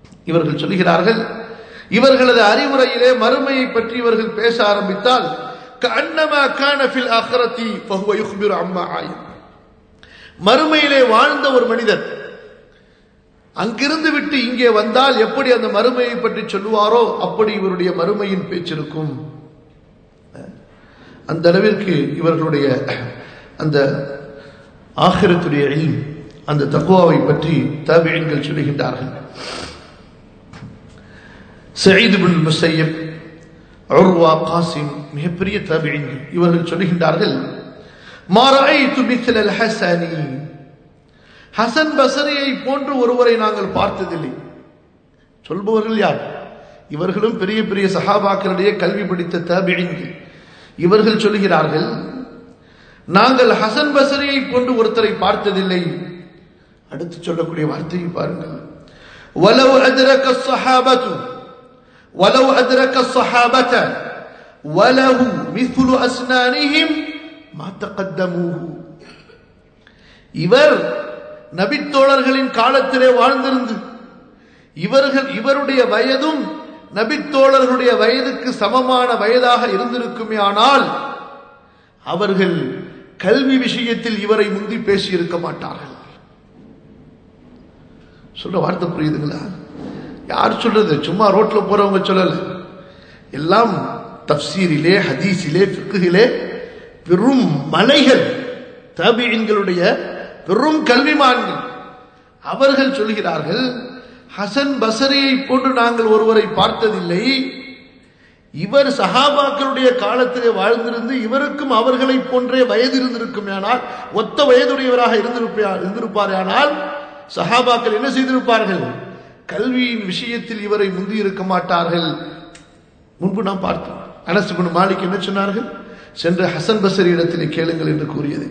இவர்கள் சொல்கிறார்கள் இவர்களது அறிவுரையிலே மறுமையை பற்றி இவர்கள் பேச ஆரம்பித்தால் கண்ணமா கான ஃபில் ஆഖിറதி ஃபஹுவ யுக்பிரு அம்மா ஆயின் மறுமையிலே வாழ்ந்த ஒரு மனிதர் அங்கிருந்து விட்டு இங்கே வந்தால் எப்படி அந்த மறுமையை பற்றி சொல்லுவாரோ அப்படி இவருடைய மறுமையின் பேச்சிருக்கும் அந்த அளவிற்கு இவர்களுடைய அந்த ஆகிரத்துடைய இல்ம் அந்த தக்குவாவை பற்றி தாபியன்கள் சொல்லுகின்றார்கள் சயீது பின் முசையப் உர்வா காசிம் மிகப்பெரிய தாபியன்கள் இவர்கள் சொல்லுகின்றார்கள் மாராய்த்து மிஸ்ல அல் ஹசனி ஹசன் பசரியை போன்று ஒருவரை நாங்கள் பார்த்ததில்லை சொல்பவர்கள் யார் இவர்களும் பெரிய பெரிய சஹாபாக்களிடையே கல்வி படித்த தாபியன்கள் இவர்கள் சொல்லுகிறார்கள் நாங்கள் ஹசன் பசரியை போன்று ஒருத்தரை பார்த்ததில்லை அடுத்து சொல்லக்கூடிய வார்த்தையை பாருங்கள் ولو أدرك الصحابة ولو أدرك الصحابة وله مثل أسنانهم ما تقدموه இவர் நபித்தோழர்களின் காலத்திலே வாழ்ந்திருந்து இவர்கள் இவருடைய வயதும் நபித்தோழர்களுடைய வயதுக்கு சமமான வயதாக இருந்திருக்குமே ஆனால் அவர்கள் கல்வி விஷயத்தில் இவரை முந்தி பேசியிருக்க மாட்டார்கள் சொல்ற வார்த்தை புரியுதுங்களா யார் சொல்றது சும்மா ரோட்ல போறவங்க சொல்லல எல்லாம் தப்சீரிலே ஹதீஸிலே ஃபிக்குகிலே பெரும் மலைகள் தபியின்களுடைய பெரும் கல்விமான்கள் அவர்கள் சொல்கிறார்கள் ஹசன் பசரியை போன்று நாங்கள் ஒருவரை பார்த்ததில்லை இவர் சஹாபாக்களுடைய காலத்திலே வாழ்ந்திருந்து இவருக்கும் அவர்களை போன்றே வயது இருந்திருக்கும் ஆனால் ஒத்த வயதுடையவராக இருந்திருப்பா இருந்திருப்பாரானால் சஹாபாக்கள் என்ன செய்திருப்பார்கள் கல்வியின் விஷயத்தில் இவரை முந்தி இருக்க மாட்டார்கள் முன்பு நாம் பார்த்தோம் அனசு பின் மாலிக் என்ன சொன்னார்கள் சென்ற ஹசன் பசரி இடத்திலே கேளுங்கள் என்று கூறியது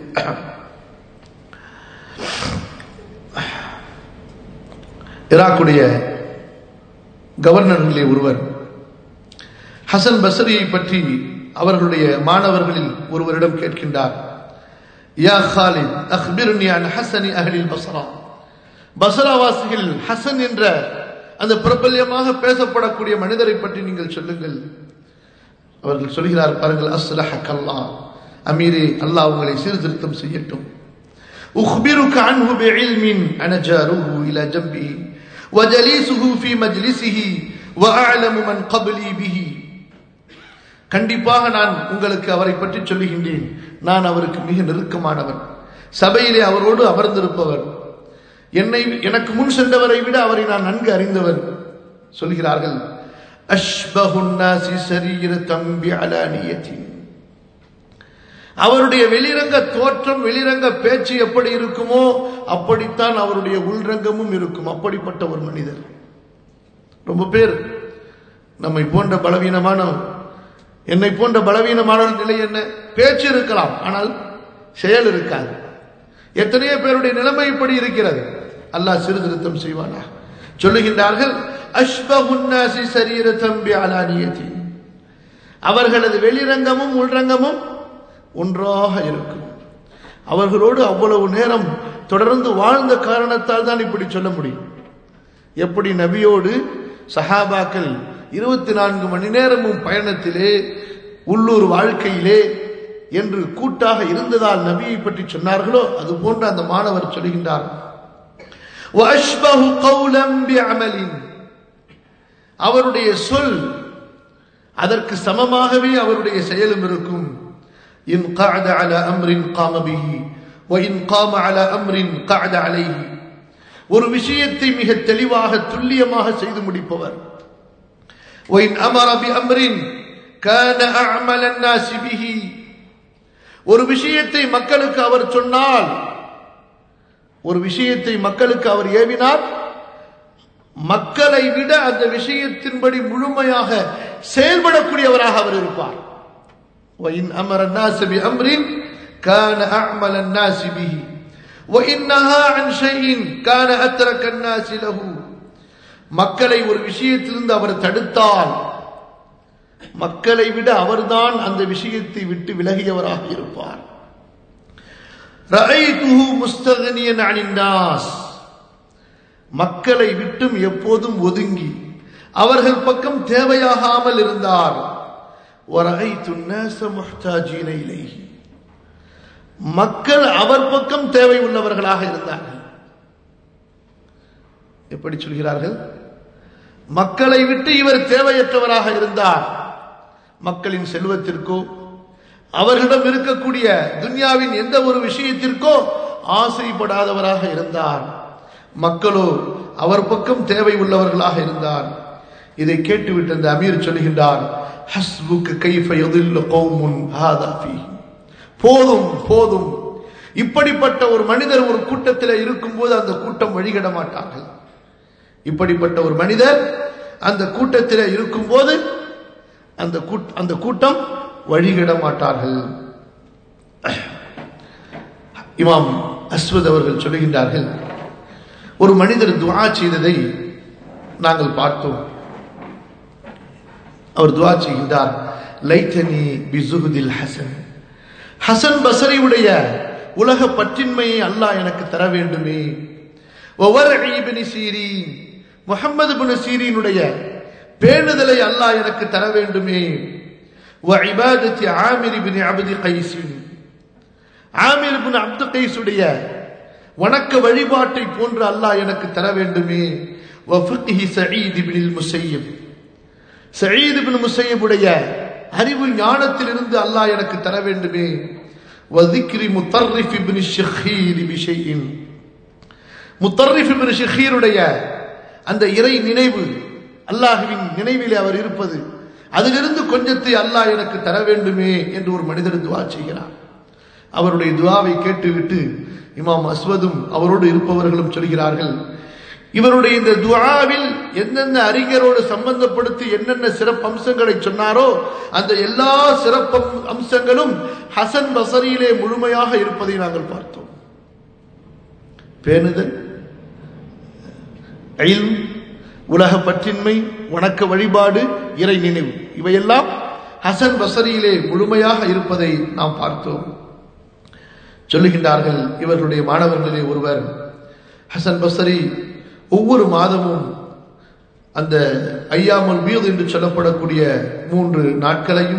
ஈராக்குடைய கவர்னர்களே ஒருவர் ஹசன் பசரியை பற்றி அவர்களுடைய மாணவர்களில் ஒருவரிடம் கேட்கின்றார் யா ஹாலித் அக்பிர்னி அன் ஹசனி அஹ்லில் பஸ்ரா பஸ்ராவாசிகள் ஹசன் என்ற அந்த பிரபல்யமாக பேசப்படக்கூடிய மனிதரை பற்றி நீங்கள் சொல்லுங்கள் அவர்கள் சொல்கிறார் பாருங்கள் அஸ்லஹக் அல்லாஹ் அமீரே அல்லாஹ் உங்களை சீர்திருத்தம் செய்யட்டும் أخبرك عنه بعلم أنا جاره إلى جنبه وجليسه في مجلسه وأعلم من قبلي به கண்டிப்பாக நான் உங்களுக்கு அவரை பற்றி சொல்லுகின்றேன் நான் அவருக்கு மிக நெருக்கமானவர் சபையிலே அவரோடு அமர்ந்திருப்பவர் என்னை எனக்கு முன் சென்றவரை விட அவரை நான் நன்கு அறிந்தவர் சொல்கிறார்கள் அஷ்பஹுன்னாசி சரீர தம்பி அலானியத்தின் அவருடைய வெளிரங்க தோற்றம் வெளிரங்க பேச்சு எப்படி இருக்குமோ அப்படித்தான் அவருடைய உள்ரங்கமும் இருக்கும் அப்படிப்பட்ட ஒரு மனிதர் ரொம்ப பேர் நம்மை போன்ற பலவீனமான என்னை போன்ற பலவீனமான நிலை என்ன பேச்சு இருக்கலாம் ஆனால் செயல் இருக்காது எத்தனையோ பேருடைய நிலைமை இப்படி இருக்கிறது அல்லாஹ் சீர்திருத்தம் செய்வானா சொல்லுகின்றார்கள் அஷ்பகுன்னாசி சரீர தம்பி அலானியத்தி அவர்களது வெளிரங்கமும் உள்ரங்கமும் ஒன்றாக இருக்கும் அவர்களோடு அவ்வளவு நேரம் தொடர்ந்து வாழ்ந்த காரணத்தால் தான் இப்படி சொல்ல முடியும் எப்படி நபியோடு சஹாபாக்கள் இருபத்தி நான்கு மணி நேரமும் பயணத்திலே உள்ளூர் வாழ்க்கையிலே என்று கூட்டாக இருந்ததால் நபியை பற்றி சொன்னார்களோ அது போன்ற அந்த மாணவர் சொல்கின்றார் அவருடைய சொல் அதற்கு சமமாகவே அவருடைய செயலும் இருக்கும் إن قعد على أمر قام به وإن قام على أمر قعد عليه ஒரு விஷயத்தை மிக தெளிவாக துல்லியமாக செய்து முடிப்பவர் وإن أمر بأمر كان أعمل الناس به ஒரு விஷயத்தை மக்களுக்கு அவர் சொன்னால் ஒரு விஷயத்தை மக்களுக்கு அவர் ஏவினார் மக்களை விட அந்த விஷயத்தின்படி முழுமையாக செயல்படக்கூடியவராக அவர் இருப்பார் وإن أمر الناس بأمر كان أعمل الناس به وإن نهى عن شيء كان أترك الناس له மக்களை ஒரு விஷயத்திலிருந்து அவர் தடுத்தால் மக்களை விட அவர்தான் அந்த விஷயத்தை விட்டு விலகியவராக இருப்பார் رأيته مستغنيا عن الناس மக்களை விட்டும் எப்போதும் ஒதுங்கி அவர்கள் பக்கம் தேவையாகாமல் இருந்தார் وَرَأَيْتُ النَّاسَ مُحْتَاجِينَ إِلَيْهِ மக்கள் அவர் பக்கம் தேவை உள்ளவர்களாக இருந்தார்கள் எப்படி சொல்கிறார்கள் மக்களை விட்டு இவர் தேவையற்றவராக இருந்தார் மக்களின் செல்வத்திற்கோ அவர்களிடம் இருக்கக்கூடிய துன்யாவின் எந்த ஒரு விஷயத்திற்கோ ஆசைப்படாதவராக இருந்தார் மக்களோ அவர் பக்கம் தேவை உள்ளவர்களாக இருந்தார் இதை கேட்டுவிட்டு அந்த அமீர் சொல்கின்றார் ஹஸ்புக்கு கைஃப யதில்லு கௌமுன் ஹாதா ஃபீஹிம் போதும் போதும் இப்படிப்பட்ட ஒரு மனிதர் ஒரு கூட்டத்தில் இருக்கும்போது அந்த கூட்டம் வழிகிட மாட்டார்கள் இப்படிப்பட்ட ஒரு மனிதர் அந்த கூட்டத்தில் இருக்கும்போது அந்த கூட் அந்த கூட்டம் வழிகிட மாட்டார்கள் இமாம் அஸ்வத் அவர்கள் சொல்லுகின்றார்கள் ஒரு மனிதர் துவா செய்ததை நாங்கள் பார்த்தோம் அவர் துவா செய்கின்றார் லைத்தனி பிசுகுதில் ஹசன் ஹசன் பசரியுடைய உலக பற்றின்மையை அல்லாஹ் எனக்கு தர வேண்டுமே ஒவ்வொரு சீரீன் முகமது பின் சீரீனுடைய பேணுதலை அல்லாஹ் எனக்கு தர வேண்டுமே وعبادة عامر بن عبد قيس ஆமிர் பின் அப்து கைஸுடைய வணக்க வழிபாட்டை போன்று அல்லாஹ் எனக்கு தர வேண்டுமே وفقه سعيد بن المسيب சயீத் பின் முசையபுடைய அறிவு ஞானத்திலிருந்து அல்லாஹ் எனக்கு தர வேண்டுமே வதிக்ரி முத்தர்ரிஃப் இப்னு ஷஹீர் பிஷைஇன் முத்தர்ரிஃப் இப்னு ஷஹீருடைய அந்த இறை நினைவு அல்லாஹ்வின் நினைவிலே அவர் இருப்பது அதிலிருந்து கொஞ்சத்தை அல்லாஹ் எனக்கு தர வேண்டுமே என்று ஒரு மனிதர் துவா செய்கிறார் அவருடைய துவாவை கேட்டுவிட்டு இமாம் அஸ்வதும் அவரோடு இருப்பவர்களும் சொல்கிறார்கள் இவருடைய இந்த துவாவில் என்னென்ன அறிஞரோடு சம்பந்தப்படுத்தி என்னென்ன சிறப்பு அம்சங்களை சொன்னாரோ அந்த எல்லா சிறப்பு அம்சங்களும் ஹசன் பசரியிலே முழுமையாக இருப்பதை நாங்கள் பார்த்தோம் பேணுதல் அயில் உலக பற்றின்மை வணக்க வழிபாடு இறை நினைவு இவையெல்லாம் ஹசன் பசரியிலே முழுமையாக இருப்பதை நாம் பார்த்தோம் சொல்லுகின்றார்கள் இவர்களுடைய மாணவர்களிலே ஒருவர் ஹசன் பசரி ஒவ்வொரு மாதமும் அந்த ஐயாமல் பீத் என்று சொல்லப்படக்கூடிய மூன்று நாட்களையும்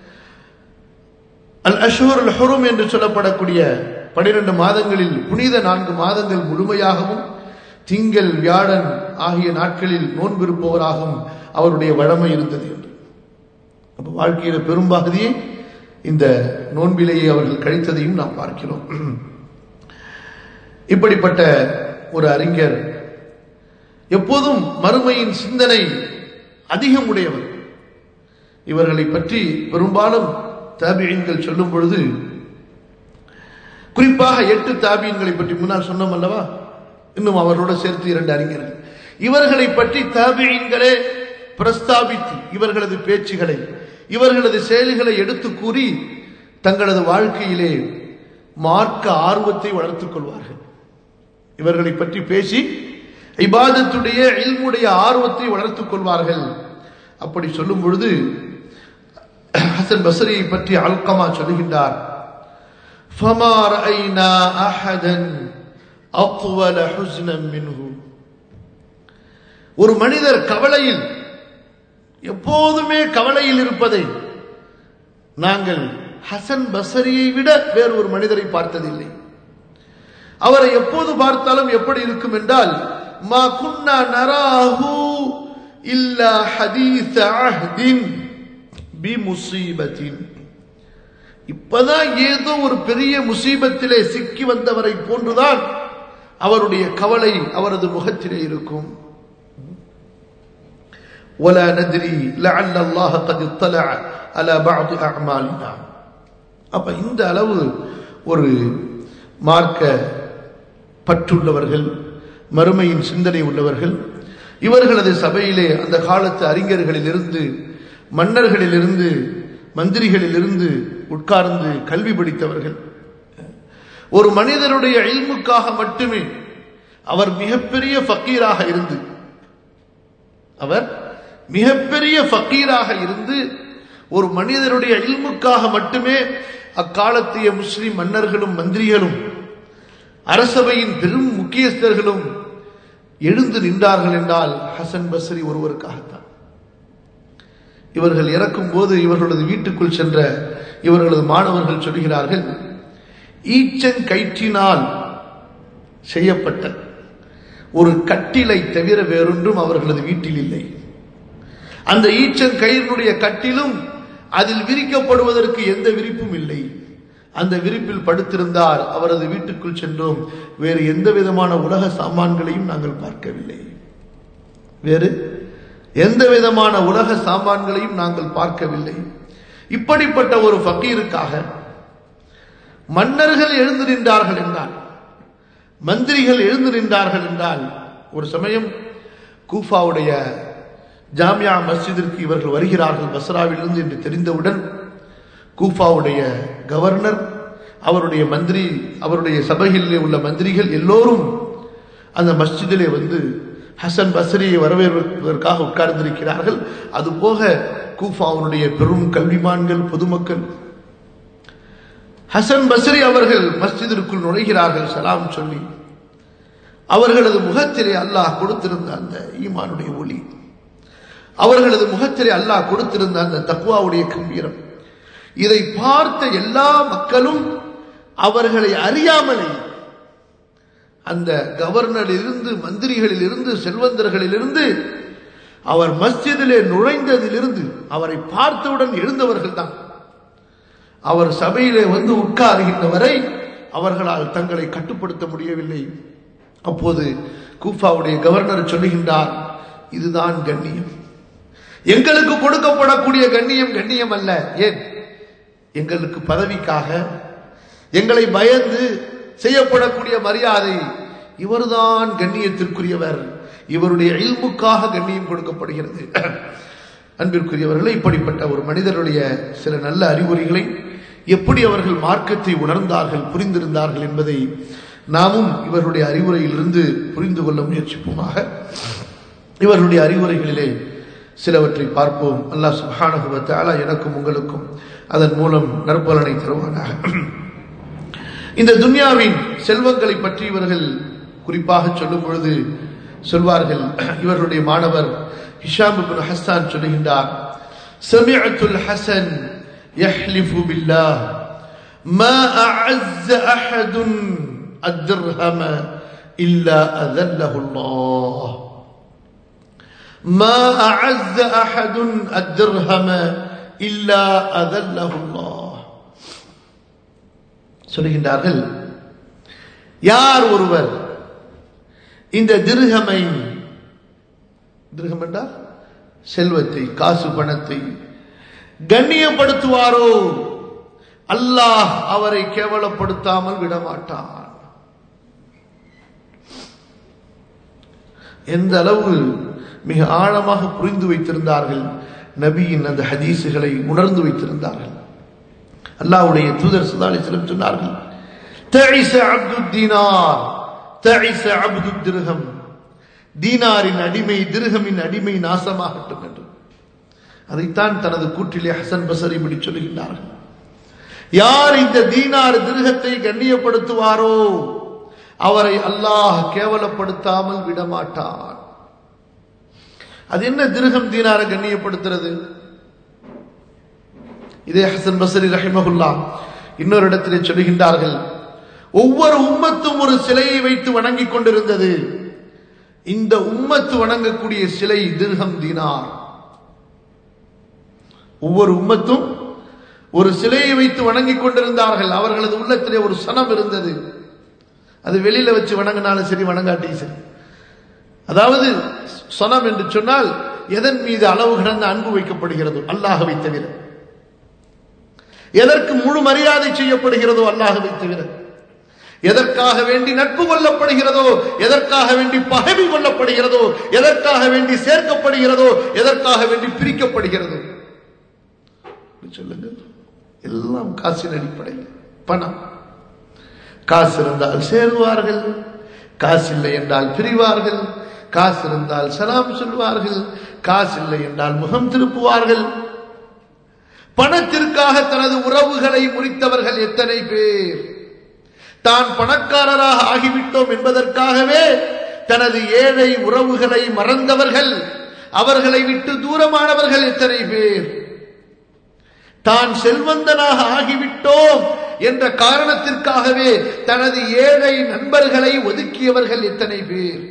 அல் அஷூர் அல் ஹுரும் என்று சொல்லப்படக்கூடிய பனிரெண்டு மாதங்களில் புனித நான்கு மாதங்கள் முழுமையாகவும் திங்கள் வியாழன் ஆகிய நாட்களில் நோன்பிருப்பவராகவும் அவருடைய வழமை இருந்தது என்று அப்ப வாழ்க்கையில பெரும்பகுதியை இந்த நோன்பிலேயே அவர்கள் கழித்ததையும் நாம் பார்க்கிறோம் இப்படிப்பட்ட ஒரு அறிஞர் எப்போதும் மறுமையின் சிந்தனை அதிகம் உடையவர் இவர்களை பற்றி பெரும்பாலும் தாபியன்கள் சொல்லும் பொழுது குறிப்பாக எட்டு தாபியன்களை பற்றி முன்னால் சொன்னோம் அல்லவா இன்னும் அவரோட சேர்த்து இரண்டு அறிஞர்கள் இவர்களை பற்றி தாபியன்களே பிரஸ்தாபித்து இவர்களது பேச்சுகளை இவர்களது செயல்களை எடுத்து கூறி தங்களது வாழ்க்கையிலே மார்க்க ஆர்வத்தை வளர்த்துக் கொள்வார்கள் இவர்களை பற்றி பேசி இபாதத்துடைய இல்முடைய ஆர்வத்தை வளர்த்துக் கொள்வார்கள் அப்படி சொல்லும் பொழுது ஹசன் பசரியை பற்றி அல்கமா சொல்லுகின்றார் فما رأينا أحدا أطول حزنا منه ஒரு மனிதர் கவலையில் எப்போதுமே கவலையில் இருப்பதை நாங்கள் ஹசன் பசரியை விட வேறு ஒரு மனிதரை பார்த்ததில்லை அவரை எப்போது பார்த்தாலும் எப்படி இருக்கும் என்றால் மா குன்னா நராஹு இல்லா ஹதீஸ அஹ்தின் பி முசீபத்தின் இப்பதான் ஏதோ ஒரு பெரிய முசீபத்திலே சிக்கி வந்தவரை போன்றுதான் அவருடைய கவலை அவரது முகத்திலே இருக்கும் ولا ندري لعل الله قد اطلع على بعض اعمالنا அப்ப இந்த அளவு ஒரு மார்க்க பற்றுள்ளவர்கள் மறுமையின் சிந்தனை உள்ளவர்கள் இவர்களது சபையிலே அந்த காலத்து அறிஞர்களிலிருந்து மன்னர்களிலிருந்து மந்திரிகளிலிருந்து உட்கார்ந்து கல்வி படித்தவர்கள் ஒரு மனிதனுடைய இல்முக்காக மட்டுமே அவர் மிகப்பெரிய ஃபக்கீராக இருந்து அவர் மிகப்பெரிய ஃபக்கீராக இருந்து ஒரு மனிதனுடைய இல்முக்காக மட்டுமே அக்காலத்திய முஸ்லிம் மன்னர்களும் மந்திரிகளும் அரசவையின் பெரும் முக்கியஸ்தர்களும் எழுந்து நின்றார்கள் என்றால் ஹசன் பஸ்ரி ஒருவருக்காகத்தான் இவர்கள் இறக்கும் போது இவர்களது வீட்டுக்குள் சென்ற இவர்களது மாணவர்கள் சொல்கிறார்கள் ஈச்சங்கயிற்றினால் செய்யப்பட்ட ஒரு கட்டிலை தவிர வேறொன்றும் அவர்களது வீட்டில் இல்லை அந்த ஈச்சங்கயிறினுடைய கட்டிலும் அதில் விரிக்கப்படுவதற்கு எந்த விரிப்பும் இல்லை அந்த விரிப்பில் படுத்திருந்தார் அவரது வீட்டுக்குள் சென்றோம் வேறு எந்த விதமான உலக சாமான்களையும் நாங்கள் பார்க்கவில்லை வேறு எந்த விதமான உலக சாமான்களையும் நாங்கள் பார்க்கவில்லை இப்படிப்பட்ட ஒரு ஃபக்கீருக்காக மன்னர்கள் எழுந்து நின்றார்கள் என்றால் மந்திரிகள் எழுந்து நின்றார்கள் என்றால் ஒரு சமயம் கூஃபாவுடைய ஜாமியா மஸ்ஜிதிற்கு இவர்கள் வருகிறார்கள் பஸ்ராவிலிருந்து என்று தெரிந்தவுடன் கூஃபாவுடைய கவர்னர் அவருடைய மந்திரி அவருடைய சபைகளிலே உள்ள மந்திரிகள் எல்லோரும் அந்த மஸ்ஜிதிலே வந்து ஹசன் பஸ்ரியை வரவேற்பதற்காக உட்கார்ந்திருக்கிறார்கள் அதுபோக கூஃபாவுடைய பெரும் கல்விமான்கள் பொதுமக்கள் ஹசன் பஸ்ரி அவர்கள் மஸ்ஜிதிற்குள் நுழைகிறார்கள் சலாம் சொல்லி அவர்களது முகத்திலே அல்லாஹ் கொடுத்திருந்த அந்த ஈமானுடைய ஒளி அவர்களது முகத்திலே அல்லாஹ் கொடுத்திருந்த அந்த தக்குவாவுடைய கம்பீரம் இதை பார்த்த எல்லா மக்களும் அவர்களை அறியாமலே அந்த கவர்னரிலிருந்து மந்திரிகளிலிருந்து செல்வந்தர்களிலிருந்து அவர் மஸ்ஜிதிலே நுழைந்ததிலிருந்து அவரை பார்த்தவுடன் எழுந்தவர்கள் தான் அவர் சபையிலே வந்து உட்காருகின்ற வரை அவர்களால் தங்களை கட்டுப்படுத்த முடியவில்லை அப்போது கூஃபாவுடைய கவர்னர் சொல்லுகின்றார் இதுதான் கண்ணியம் எங்களுக்கு கொடுக்கப்படக்கூடிய கண்ணியம் கண்ணியம் அல்ல ஏன் எங்களுக்கு பதவிக்காக எங்களை பயந்து செய்யப்படக்கூடிய மரியாதை இவர்தான் கண்ணியத்திற்குரியவர் இவருடைய இல்முக்காக கண்ணியம் கொடுக்கப்படுகிறது அன்பிற்குரியவர்களை இப்படிப்பட்ட ஒரு மனிதருடைய சில நல்ல அறிவுரைகளை எப்படி அவர்கள் மார்க்கத்தை உணர்ந்தார்கள் புரிந்திருந்தார்கள் என்பதை நாமும் இவர்களுடைய அறிவுரையிலிருந்து புரிந்து கொள்ள முயற்சிப்போமாக இவர்களுடைய அறிவுரைகளிலே சிலவற்றை பார்ப்போம் அல்லாஹ் சுஹானகுவத்தாலா எனக்கும் உங்களுக்கும் அதன் மூலம் நற்பலனை தருவானாக இந்த துன்யாவின் செல்வங்களை பற்றி இவர்கள் குறிப்பாக சொல்லும் பொழுது சொல்வார்கள் இவர்களுடைய மாணவர் ஹிஷாம் இப்னு ஹஸ்ஸான் சொல்லுகின்றார் சமிஅத்துல் ஹசன் يحلف بالله ما أعز أحد الدرهم إلا أذله الله ما أعز أحد الدرهم إلا أذله الله சொல்லுகின்றார்கள் யார் ஒருவர் இந்த திருகமை திருகம் என்றால் செல்வத்தை காசு பணத்தை கண்ணியப்படுத்துவாரோ அல்லாஹ் அவரை கேவலப்படுத்தாமல் விடமாட்டான் எந்த அளவு மிக ஆழமாக புரிந்து வைத்திருந்தார்கள் நபியின் அந்த ஹதீசுகளை உணர்ந்து வைத்திருந்தார்கள் அல்லாவுடைய தூதர் சுதாலிசிலம் சொன்னார்கள் تعس عبد الدينار تعس عبد الدرهم தீனாரின் அடிமை திருகமின் அடிமை நாசமாகட்டும் என்று அதைத்தான் தனது கூற்றிலே ஹசன் பசரி இப்படி சொல்லுகின்றார்கள் யார் இந்த தீனார் திருகத்தை கண்ணியப்படுத்துவாரோ அவரை அல்லாஹ் கேவலப்படுத்தாமல் விடமாட்டான் அது என்ன திருகம் தீனாரை கண்ணியப்படுத்துறது இதே ஹசன் பசரி ரஹிமகுல்லா இன்னொரு இடத்திலே சொல்லுகின்றார்கள் ஒவ்வொரு உம்மத்தும் ஒரு சிலையை வைத்து வணங்கிக் கொண்டிருந்தது இந்த உம்மத்து வணங்கக்கூடிய சிலை திருகம் தீனார் ஒவ்வொரு உம்மத்தும் ஒரு சிலையை வைத்து வணங்கிக் கொண்டிருந்தார்கள் அவர்களது உள்ளத்திலே ஒரு சனம் இருந்தது அது வெளியில வச்சு வணங்கினாலும் சரி வணங்காட்டியும் சரி அதாவது சனம் என்று சொன்னால் எதன் மீது அளவு கிடந்த அன்பு வைக்கப்படுகிறதோ அல்லாஹவை தவிர எதற்கு முழு மரியாதை செய்யப்படுகிறதோ அல்லாஹவை தவிர எதற்காக வேண்டி நட்பு கொள்ளப்படுகிறதோ எதற்காக வேண்டி பகைமை கொள்ளப்படுகிறதோ எதற்காக வேண்டி சேர்க்கப்படுகிறதோ எதற்காக வேண்டி பிரிக்கப்படுகிறதோ சொல்லுங்க எல்லாம் காசின் அடிப்படையில் பணம் காசு இருந்தால் சேருவார்கள் காசு இல்லை என்றால் பிரிவார்கள் காசு இருந்தால் சலாம் சொல்வார்கள் காசு இல்லை என்றால் முகம் திருப்புவார்கள் பணத்திற்காக தனது உறவுகளை முறித்தவர்கள் எத்தனை பேர் தான் பணக்காரராக ஆகிவிட்டோம் என்பதற்காகவே தனது ஏழை உறவுகளை மறந்தவர்கள் அவர்களை விட்டு தூரமானவர்கள் எத்தனை பேர் தான் செல்வந்தனாக ஆகிவிட்டோம் என்ற காரணத்திற்காகவே தனது ஏழை நண்பர்களை ஒதுக்கியவர்கள் எத்தனை பேர்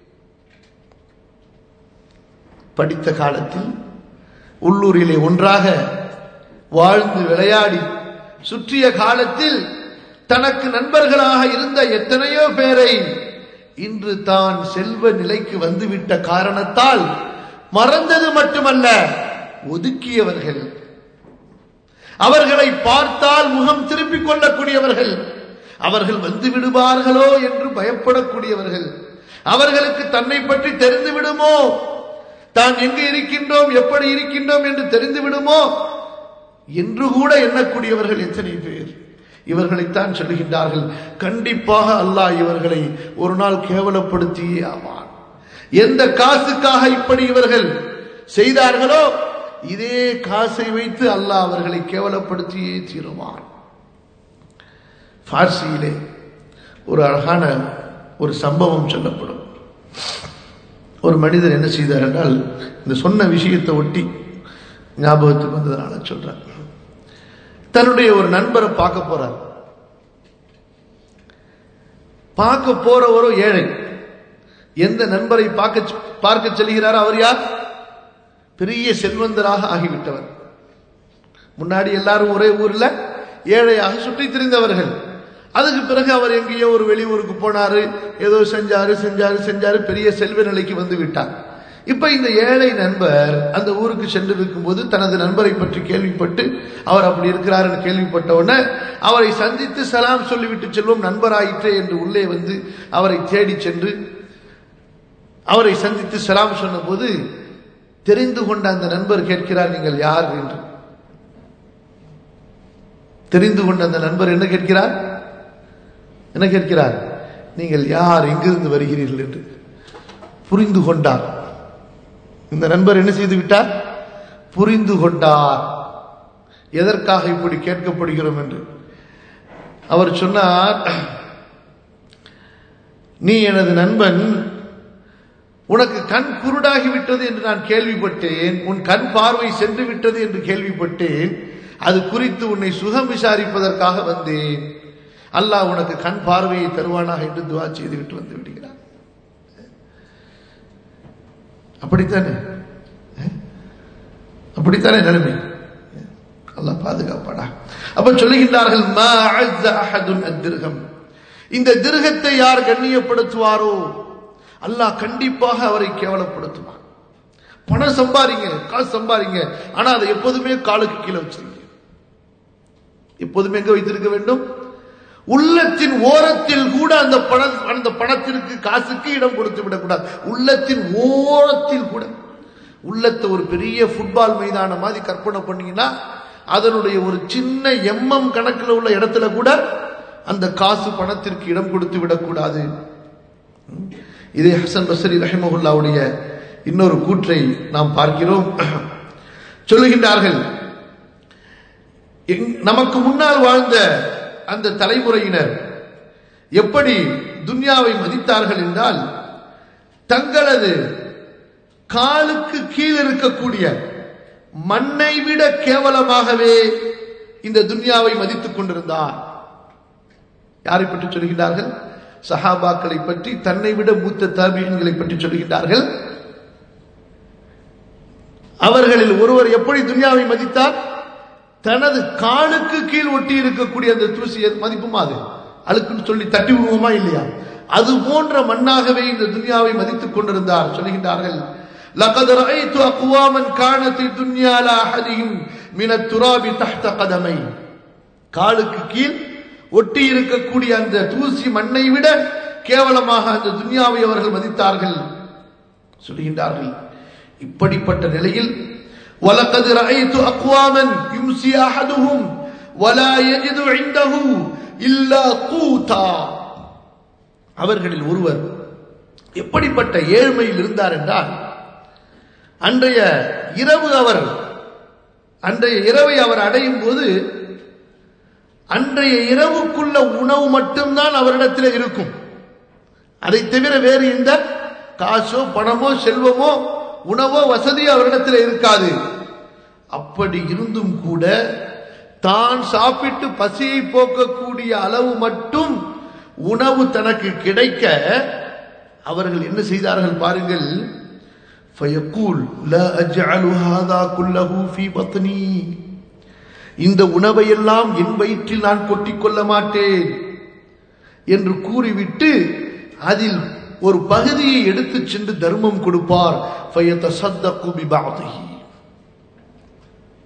படித்த காலத்தில் உள்ளூரிலே ஒன்றாக வாழ்ந்து விளையாடி சுற்றிய காலத்தில் தனக்கு நண்பர்களாக இருந்த எத்தனையோ பேரை இன்று தான் செல்வ நிலைக்கு வந்துவிட்ட காரணத்தால் மறந்தது மட்டுமல்ல ஒதுக்கியவர்கள் அவர்களை பார்த்தால் முகம் திருப்பிக் கொள்ளக்கூடியவர்கள் அவர்கள் வந்து விடுவார்களோ என்று பயப்படக்கூடியவர்கள் அவர்களுக்கு தன்னை பற்றி தெரிந்து விடுமோ தான் எங்கு இருக்கின்றோம் எப்படி இருக்கின்றோம் என்று தெரிந்து விடுமோ என்று கூட எண்ணக்கூடியவர்கள் எத்தனை பேர் இவர்களைத்தான் சொல்லுகின்றார்கள் கண்டிப்பாக அல்லாஹ் இவர்களை ஒரு நாள் கேவலப்படுத்தியே ஆவான் எந்த காசுக்காக இப்படி இவர்கள் செய்தார்களோ இதே காசை வைத்து அல்லாஹ் அவர்களை கேவலப்படுத்தியே தீருவான் பார்சியிலே ஒரு அழகான ஒரு சம்பவம் சொல்லப்படும் ஒரு மனிதர் என்ன செய்தார் என்றால் இந்த சொன்ன விஷயத்தை ஒட்டி ஞாபகத்துக்கு வந்ததுனால சொல்றேன் தன்னுடைய ஒரு நண்பரை பார்க்க போறார் பார்க்க போறவரோ ஏழை எந்த நண்பரை பார்க்க பார்க்க செல்கிறாரோ அவர் யார் பெரிய செல்வந்தராக ஆகிவிட்டவர் முன்னாடி எல்லாரும் ஒரே ஊர்ல ஏழையாக சுற்றி திரிந்தவர்கள் அதுக்கு பிறகு அவர் எங்கேயோ ஒரு வெளியூருக்கு போனாரு ஏதோ செஞ்சாரு செஞ்சாரு செஞ்சாரு பெரிய செல்வ நிலைக்கு வந்து விட்டார் இப்ப இந்த ஏழை நண்பர் அந்த ஊருக்கு சென்றிருக்கும் போது தனது நண்பரை பற்றி கேள்விப்பட்டு அவர் அப்படி இருக்கிறார் கேள்விப்பட்ட உடனே அவரை சந்தித்து சலாம் சொல்லிவிட்டு செல்வோம் நண்பராயிற்றே என்று உள்ளே வந்து அவரை தேடி சென்று அவரை சந்தித்து சலாம் சொன்ன போது தெரிந்து கொண்ட அந்த நண்பர் கேட்கிறார் நீங்கள் யார் என்று தெரிந்து கொண்ட அந்த நண்பர் என்ன கேட்கிறார் என்ன கேட்கிறார் நீங்கள் யார் எங்கிருந்து வருகிறீர்கள் என்று புரிந்து கொண்டார் இந்த நண்பர் என்ன செய்து விட்டார் புரிந்து கொண்டார் எதற்காக இப்படி கேட்கப்படுகிறோம் என்று அவர் சொன்னார் நீ எனது நண்பன் உனக்கு கண் குருடாகி விட்டது என்று நான் கேள்விப்பட்டேன் உன் கண் பார்வை சென்று விட்டது என்று கேள்விப்பட்டேன் அது குறித்து உன்னை சுகம் விசாரிப்பதற்காக வந்தேன் அல்லாஹ் உனக்கு கண் பார்வையை தருவானாக என்று துவா செய்து விட்டு வந்து விடுகிறார் அப்படித்தானே அப்படித்தானே நிலைமை அல்லாஹ் பாதுகாப்பாடா அப்ப சொல்லுகின்றார்கள் இந்த திருகத்தை யார் கண்ணியப்படுத்துவாரோ அல்லாஹ் கண்டிப்பாக அவரை கேவலப்படுத்துவான் பணம் சம்பாதிங்க காசு சம்பாதிங்க ஆனா அதை எப்போதுமே காலுக்கு கீழே வச்சிருங்க எப்போதுமே எங்க வைத்திருக்க வேண்டும் உள்ளத்தின் ஓரத்தில் கூட அந்த பண அந்த பணத்திற்கு காசுக்கு இடம் கொடுத்து விடக்கூடாது உள்ளத்தின் ஓரத்தில் கூட உள்ளத்தை ஒரு பெரிய ஃபுட்பால் மைதான மாதிரி கற்பனை பண்ணீங்கன்னா அதனுடைய ஒரு சின்ன எம்எம் கணக்கில் உள்ள இடத்துல கூட அந்த காசு பணத்திற்கு இடம் கொடுத்து விடக்கூடாது இதே ஹசன் பசரி ரஹிமகுல்லாவுடைய இன்னொரு கூற்றை நாம் பார்க்கிறோம் சொல்லுகின்றார்கள் நமக்கு முன்னால் வாழ்ந்த அந்த தலைமுறையினர் எப்படி துன்யாவை மதித்தார்கள் என்றால் தங்களது காலுக்கு கீழ் இருக்கக்கூடிய மண்ணை விட கேவலமாகவே இந்த துன்யாவை மதித்துக் கொண்டிருந்தார் யாரை பற்றி சொல்கிறார்கள் சஹாபாக்களை பற்றி தன்னை விட மூத்த தாபியன்களை பற்றி சொல்கின்றார்கள் அவர்களில் ஒருவர் எப்படி துன்யாவை மதித்தார் தனது காலுக்கு கீழ் ஒட்டி இருக்கக்கூடிய அந்த தூசி மதிப்புமா அது அழுக்குன்னு சொல்லி தட்டி விடுவோமா இல்லையா அது போன்ற மண்ணாகவே இந்த துன்யாவை மதித்துக் கொண்டிருந்தார் சொல்லுகின்றார்கள் لقد رأيت أقواما كانت الدنيا على أحدهم من التراب تحت قدمي காலுக்கு கீழ் ஒட்டி இருக்கக்கூடிய அந்த தூசி மண்ணை விட கேவலமாக அந்த துன்யாவை அவர்கள் மதித்தார்கள் சொல்கின்றார்கள் இப்படிப்பட்ட நிலையில் وَلَقَدْ رَأَيْتُ أَقْوَامًا يُمْسِي أَحَدُهُمْ وَلَا يَجِدُ عِنْدَهُ إِلَّا قُوتًا அவர்களில் ஒருவர் எப்படிப்பட்ட ஏழ்மையில் இருந்தார் என்றால் அன்றைய இரவு அவர் அன்றைய இரவை அவர் அடையும் போது அன்றைய இரவுக்குள்ள உணவு மட்டும்தான் அவரிடத்தில் இருக்கும் அதை தவிர வேறு எந்த காசோ பணமோ செல்வமோ உணவோ வசதியோ அவரிடத்தில் இருக்காது அப்படி இருந்தும் கூட தான் சாப்பிட்டு பசியை போக்கக்கூடிய அளவு மட்டும் உணவு தனக்கு கிடைக்க அவர்கள் என்ன செய்தார்கள் பாருங்கள் ஃபயக்கூல் லா அஜ்அலு ஹாதா குல்லஹு ஃபீ பத்னி இந்த உணவையெல்லாம் என் வயிற்றில் நான் கொட்டிக்கொள்ள மாட்டேன் என்று கூறிவிட்டு அதில் ஒரு பகுதியை எடுத்துச் சென்று தர்மம் கொடுப்பார் ஃபயத்தசத்தகு பிபஅதிஹி